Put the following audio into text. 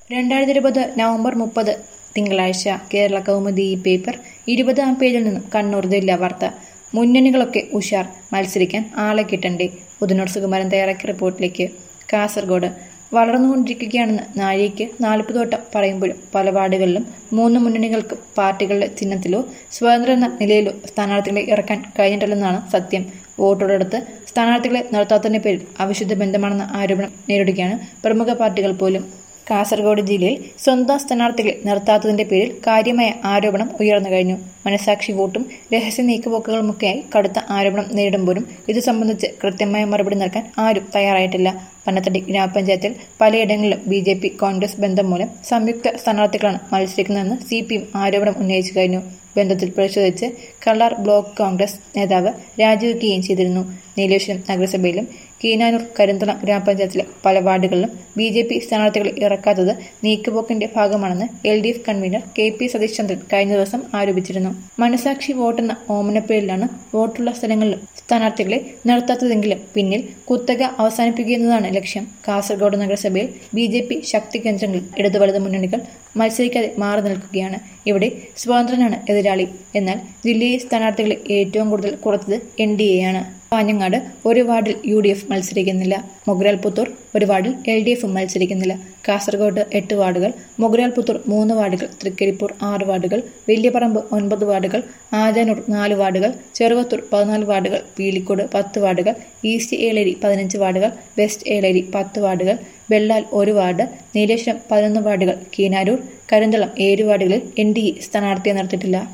രണ്ടായിരത്തി ഇരുപത് നവംബർ മുപ്പത് തിങ്കളാഴ്ച കേരള കൗമുദി ഈ പേപ്പർ ഇരുപതാം പേജിൽ നിന്നും കണ്ണൂർ ജില്ലാ വാർത്ത മുന്നണികളൊക്കെ ഉഷാർ മത്സരിക്കാൻ ആളെ കിട്ടണ്ടേ ഉദനൂർ സുകുമാരൻ തയ്യാറാക്കിയ റിപ്പോർട്ടിലേക്ക് കാസർഗോഡ് വളർന്നുകൊണ്ടിരിക്കുകയാണെന്ന് നാഴികയ്ക്ക് നാൽപ്പത് വട്ടം പറയുമ്പോഴും പല വാർഡുകളിലും മൂന്ന് മുന്നണികൾക്ക് പാർട്ടികളുടെ ചിഹ്നത്തിലോ സ്വതന്ത്ര എന്ന നിലയിലോ സ്ഥാനാർത്ഥികളെ ഇറക്കാൻ കഴിഞ്ഞിട്ടില്ലെന്നാണ് സത്യം വോട്ടുള്ളടത്ത് സ്ഥാനാർത്ഥികളെ നിർത്താത്തതിന്റെ പേരിൽ അവിശുദ്ധ ബന്ധമാണെന്ന ആരോപണം നേരിടുകയാണ് പ്രമുഖ പാർട്ടികൾ പോലും കാസർഗോഡ് ജില്ലയിൽ സ്വന്തം സ്ഥാനാർത്ഥികളെ നിർത്താത്തതിന്റെ പേരിൽ കാര്യമായ ആരോപണം ഉയർന്നു കഴിഞ്ഞു മനസാക്ഷി വോട്ടും രഹസ്യ നീക്കുപോക്കുകളുമൊക്കെയായി കടുത്ത ആരോപണം നേരിടുമ്പോഴും ഇത് സംബന്ധിച്ച് കൃത്യമായ മറുപടി നൽകാൻ ആരും തയ്യാറായിട്ടില്ല പന്നത്തടി ഗ്രാമപഞ്ചായത്തിൽ പലയിടങ്ങളിലും ബി ജെ പി കോൺഗ്രസ് ബന്ധം മൂലം സംയുക്ത സ്ഥാനാർത്ഥികളാണ് മത്സരിക്കുന്നതെന്ന് സി പി എം ആരോപണം ഉന്നയിച്ചു കഴിഞ്ഞു ബന്ധത്തിൽ പ്രതിഷേധിച്ച് കള്ളാർ ബ്ലോക്ക് കോൺഗ്രസ് നേതാവ് രാജിവെക്കുകയും ചെയ്തിരുന്നു നീലേശ്വരം നഗരസഭയിലും കീനാനൂർ കരിന്തളം ഗ്രാമപഞ്ചായത്തിലെ പല വാർഡുകളിലും ബി ജെ പി സ്ഥാനാർത്ഥികളെ ഇറക്കാത്തത് നീക്കുപോക്കിന്റെ ഭാഗമാണെന്ന് L D F convener K P Satheesh Chandran കഴിഞ്ഞ ദിവസം ആരോപിച്ചിരുന്നു മനസാക്ഷി വോട്ടെന്ന ഓമനപ്പേരിലാണ് വോട്ടുള്ള സ്ഥലങ്ങളിലും സ്ഥാനാർത്ഥികളെ നിർത്താത്തതെങ്കിലും പിന്നിൽ കുത്തക അവസാനിപ്പിക്കുന്നതാണ് ലക്ഷ്യം കാസർഗോഡ് നഗരസഭയിൽ ബി ജെ പി ശക്തി കേന്ദ്രങ്ങളിൽ ഇടതു വലത് മുന്നണികൾ മത്സരിക്കാതെ മാറി നിൽക്കുകയാണ് ഇവിടെ സ്വതന്ത്രനാണ് എതിരാളി എന്നാൽ ജില്ലയിൽ സ്ഥാനാർത്ഥികളെ ഏറ്റവും കൂടുതൽ കുറച്ചത് എൻ ഡി എ ആണ് കാഞ്ഞങ്ങാട് ഒരു വാർഡിൽ യു ഡി എഫ് മത്സരിക്കുന്നില്ല മൊഗ്രാൽ പുത്തൂർ ഒരു വാർഡിൽ എൽ ഡി എഫും മത്സരിക്കുന്നില്ല കാസർഗോഡ് എട്ട് വാർഡുകൾ മൊഗ്രാൽ പുത്തൂർ മൂന്ന് വാർഡുകൾ തൃക്കരിപ്പൂർ ആറ് വാർഡുകൾ വലിയപറമ്പ് ഒൻപത് വാർഡുകൾ ആജാനൂർ നാല് വാർഡുകൾ ചെറുവത്തൂർ പതിനാല് വാർഡുകൾ പീലിക്കോട് പത്ത് വാർഡുകൾ ഈസ്റ്റ് ഏളേരി പതിനഞ്ച് വാർഡുകൾ വെസ്റ്റ് ഏളേരി പത്ത് വാർഡുകൾ വെള്ളാൽ ഒരു വാർഡ് നീലേശ്വരം പതിനൊന്ന് വാർഡുകൾ കീനാരൂർ കരിന്തളം ഏഴ് വാർഡുകളിൽ എൻ ഡി എ സ്ഥാനാർത്ഥിയെ നിർത്തിയിട്ടില്ല